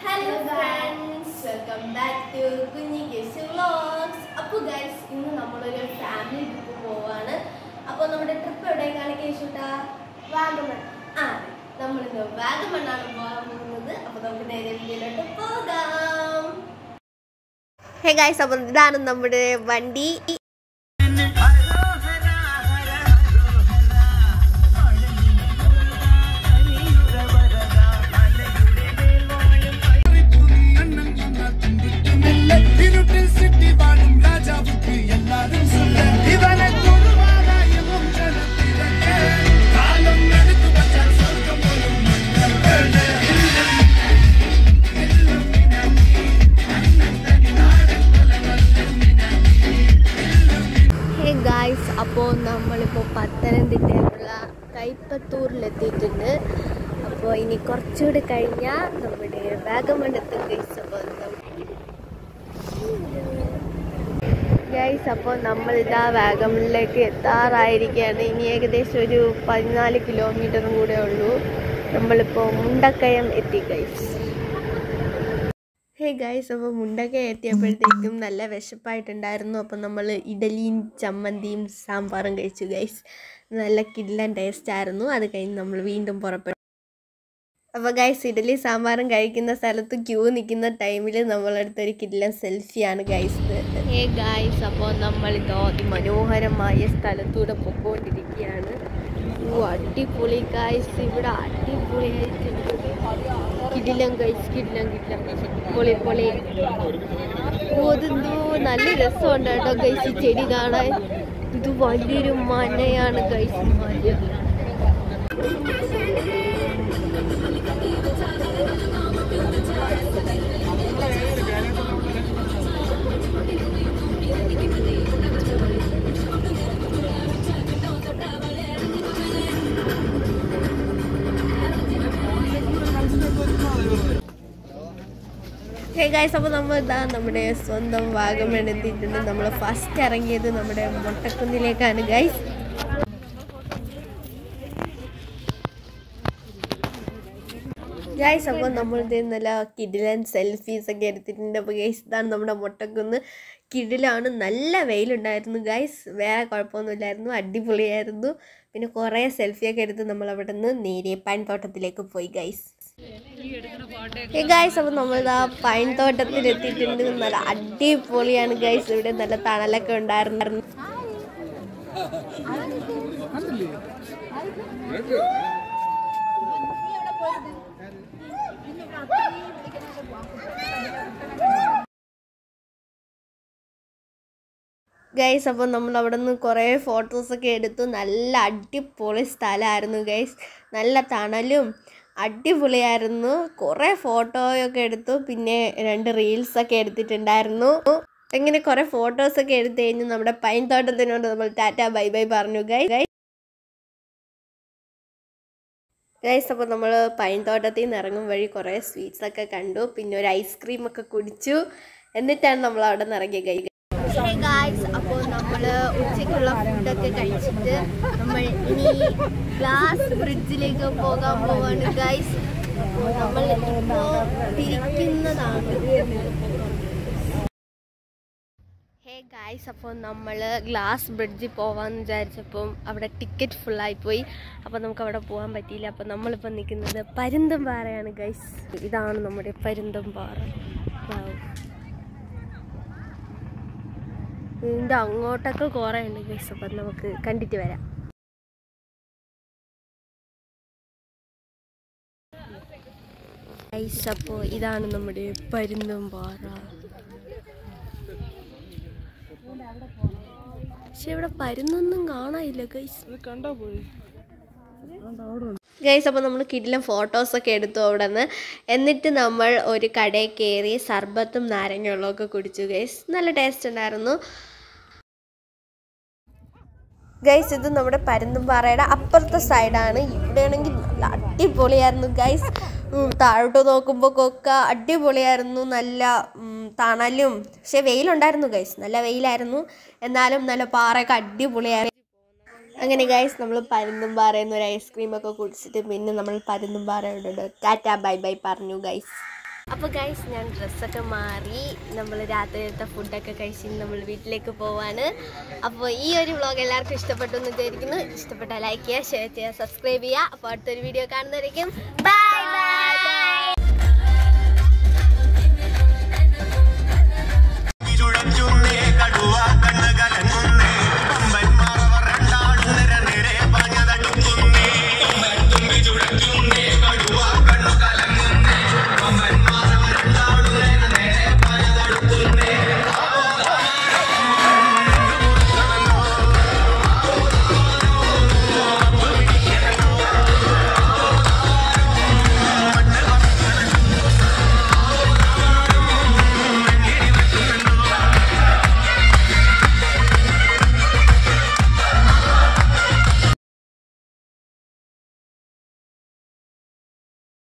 Hello friends welcome back to Kunji case vlogs അപ്പോൾ guys ഇന്ന് നമ്മളൊരു ഫാമിലി ട്രിപ്പ് പോവാണ് അപ്പോൾ നമ്മുടെ ട്രിപ്പ് എവിടേക്കാണ് കേശുട്ടാ വാഗമൺ ആ നമ്മളിന്ന് വാഗമണ്ണാണ് പോകാൻ പോകുന്നത് അപ്പോൾ നമുക്ക് നേരെ വീട്ടിലോട്ട് പോകാം ഹേ ഗൈസ് അപ്പോൾ ഇതാണ് നമ്മുടെ വണ്ടി இருட்டில் சிட்டி வாழும் ராஜாவுக்கு எல்லாரும் சொல்ல இவனை தொழுவாராயமும் ஜனத்திரக்கே காலம் எடுத்து வச்சால் சொர்க்கம் போலும் ഹേ ഗായ്സ് അപ്പോൾ നമ്മളിപ്പോൾ പത്തനംതിട്ടയിലുള്ള കൈപ്പത്തൂരിലെത്തിയിട്ടുണ്ട് അപ്പോൾ ഇനി കുറച്ചുകൂടി കഴിഞ്ഞാൽ നമ്മുടെ വാഗമണ്ണത്ത് ഗൈസ് അപ്പോൾ ഗൈസ് അപ്പോൾ നമ്മളിതാ വാഗമണിലേക്ക് എത്താറായിരിക്കുകയാണ് ഇനി ഏകദേശം ഒരു പതിനാല് കിലോമീറ്ററും കൂടെ ഉള്ളൂ നമ്മളിപ്പോൾ മുണ്ടക്കയം എത്തി ഗൈസ് ഹേ ഗൈസ് അപ്പോൾ മുണ്ടൊക്കെ എത്തിയപ്പോഴത്തേക്കും നല്ല വിശപ്പായിട്ടുണ്ടായിരുന്നു അപ്പോൾ നമ്മൾ ഇഡലിയും ചമ്മന്തിയും സാമ്പാറും കഴിച്ചു ഗൈസ് നല്ല കില്ലൻ ടേസ്റ്റ് ആയിരുന്നു അത് കഴിഞ്ഞ് നമ്മൾ വീണ്ടും പുറപ്പെട്ടു അപ്പോൾ ഗൈസ് ഇഡലി സാമ്പാറും കഴിക്കുന്ന സ്ഥലത്ത് ക്യൂ നിൽക്കുന്ന ടൈമിൽ നമ്മളെടുത്തൊരു കില്ലൻ സെൽഫിയാണ് ഗൈസ് ഹേ ഗൈസ് അപ്പോൾ നമ്മളിതോ അതിമനോഹരമായ സ്ഥലത്തൂടെ പൊക്കോണ്ടിരിക്കുകയാണ് ഓ അടിപൊളി ഗൈസ് ഇവിടെ അടിപൊളിയായിട്ടുണ്ട് കിടിലം ഗൈസ് കിടിലം കിടിലം പൊളി പൊളി ഓ ഇതെന്തോ നല്ല രസമുണ്ട് കേട്ടോ ഗൈസ് ഈ ചെടി കാണാൻ ഇത് വലിയൊരു മനയാണ് ഗൈസ് മല ഹേ ഗൈസ് അപ്പോൾ നമ്മൾ ഇതാ നമ്മുടെ സ്വന്തം വാഗമൺ എത്തിയിട്ടുണ്ട് നമ്മൾ ഫസ്റ്റ് ഇറങ്ങിയത് നമ്മുടെ മൊട്ടക്കുന്നിലേക്കാണ് ഗൈസ് ഗൈസ് അപ്പോൾ നമ്മൾ ഇത് നല്ല കിടിലൻ സെൽഫീസ് ഒക്കെ എടുത്തിട്ടുണ്ട് അപ്പോൾ ഗൈസ് ഇതാണ് നമ്മുടെ മൊട്ടക്കുന്ന് കിടിലാണ് നല്ല വെയിലുണ്ടായിരുന്നു ഗൈസ് വേറെ കുഴപ്പമൊന്നുമില്ലായിരുന്നു അടിപൊളിയായിരുന്നു പിന്നെ കുറേ സെൽഫിയൊക്കെ എടുത്ത് നമ്മൾ അവിടെ നിന്ന് നേരെ പൈൻ തോട്ടത്തിലേക്ക് പോയി ഗൈസ് ഹേ ഗൈസ് അപ്പോൾ നമ്മളിതാ പൈൻ തോട്ടത്തിൽ എത്തിയിട്ടുണ്ട് നല്ല അടിപൊളിയാണ് ഗൈസ് ഇവിടെ നല്ല തണലൊക്കെ ഉണ്ടായിരുന്നു ഗൈസ് അപ്പോൾ നമ്മൾ അവിടെ നിന്ന് കുറേ ഫോട്ടോസൊക്കെ എടുത്തു നല്ല അടിപൊളി സ്ഥലമായിരുന്നു ഗൈസ് നല്ല തണലും അടിപൊളിയായിരുന്നു കുറേ ഫോട്ടോയൊക്കെ എടുത്തു പിന്നെ രണ്ട് റീൽസൊക്കെ എടുത്തിട്ടുണ്ടായിരുന്നു അങ്ങനെ കുറേ ഫോട്ടോസൊക്കെ എടുത്തു കഴിഞ്ഞ് നമ്മുടെ പൈൻ തോട്ടത്തിനോട് നമ്മൾ ടാറ്റ ബൈ ബൈ പറഞ്ഞു ഗൈസ് ഗൈസ് ഗൈസ് അപ്പോൾ നമ്മൾ പൈൻ തോട്ടത്തിൽ നിന്ന് ഇറങ്ങും വഴി കുറേ സ്വീറ്റ്സ് ഒക്കെ കണ്ടു പിന്നെ ഒരു ഐസ്ക്രീം ഒക്കെ കുടിച്ചു എന്നിട്ടാണ് നമ്മൾ അവിടെ നിന്ന് ഇറങ്ങിയ ഗൈ ഗായ്സ് അപ്പോൾ നമ്മൾ ഉച്ചയ്ക്കുള്ള ഫുഡൊക്കെ കഴിച്ചിട്ട് നമ്മൾ ഇനി ഗ്ലാസ് ബ്രിഡ്ജിലേക്ക് പോകാൻ പോവാണ് ഗൈസ് അപ്പോൾ നമ്മൾ ഇപ്പോൾ തിരിക്കുന്നതാണ് ഹേ ഗായ്സ് അപ്പോൾ നമ്മൾ ഗ്ലാസ് ബ്രിഡ്ജിൽ പോകാമെന്ന് വിചാരിച്ചപ്പം അവിടെ ടിക്കറ്റ് ഫുള്ളായി പോയി അപ്പോൾ നമുക്ക് അവിടെ പോകാൻ പറ്റിയില്ല അപ്പോൾ നമ്മളിപ്പോൾ നിൽക്കുന്നത് പരുന്തംപാറയാണ് ഗൈസ് ഇതാണ് നമ്മുടെ പരുന്തംപാറ Wow. ഇതിൻ്റെ അങ്ങോട്ടൊക്കെ കുറേ ഉണ്ട് ഗൈസ് അപ്പം നമുക്ക് കണ്ടിട്ട് വരാം ഗൈസ് അപ്പോൾ ഇതാണ് നമ്മുടെ പരുന്തംപാറ പക്ഷെ ഇവിടെ പരുന്നൊന്നും കാണാനില്ല ഗൈസ് ഗൈസ് അപ്പോൾ നമ്മൾ കിടിലം ഫോട്ടോസൊക്കെ എടുത്തു അവിടെ നിന്ന് എന്നിട്ട് നമ്മൾ ഒരു കടയിൽ കയറി സർബത്തും നാരങ്ങവെള്ളമൊക്കെ കുടിച്ചു ഗൈസ് നല്ല ടേസ്റ്റ് ഉണ്ടായിരുന്നു ഗൈസ് ഇത് നമ്മുടെ പരുന്തുംപാറയുടെ അപ്പുറത്തെ സൈഡാണ് ഇവിടെയാണെങ്കിൽ നല്ല അടിപൊളിയായിരുന്നു ഗൈസ് താഴോട്ട് നോക്കുമ്പോൾ കൊക്ക അടിപൊളിയായിരുന്നു നല്ല ഉം, തണലും പക്ഷെ വെയിലുണ്ടായിരുന്നു ഗൈസ് നല്ല വെയിലായിരുന്നു എന്നാലും നല്ല പാറയൊക്കെ അടിപൊളിയായിരുന്നു അങ്ങനെ ഗൈസ് നമ്മൾ പരുന്തുംപാറയിൽ നിന്ന് ഒരു ഐസ്ക്രീം ഒക്കെ കുടിച്ചിട്ട് പിന്നെ നമ്മൾ പരുന്തുംപാറയോട് ടാറ്റ ബൈ ബൈ പറഞ്ഞു ഗൈസ് അപ്പോൾ ഗൈസ് ഞാൻ ഡ്രസ്സൊക്കെ മാറി നമ്മൾ രാത്രിയിലത്തെ ഫുഡൊക്കെ കഴിച്ച് നമ്മൾ വീട്ടിലേക്ക് പോവാണ് അപ്പോൾ ഈ ഒരു വ്ളോഗ് എല്ലാവർക്കും ഇഷ്ടപ്പെട്ടു എന്ന് വിചാരിക്കുന്നു ഇഷ്ടപ്പെട്ടാൽ ലൈക്ക് ചെയ്യുക ഷെയർ ചെയ്യുക സബ്സ്ക്രൈബ് ചെയ്യുക അപ്പോൾ അടുത്തൊരു വീഡിയോ കാണുന്നതായിരിക്കും ബൈ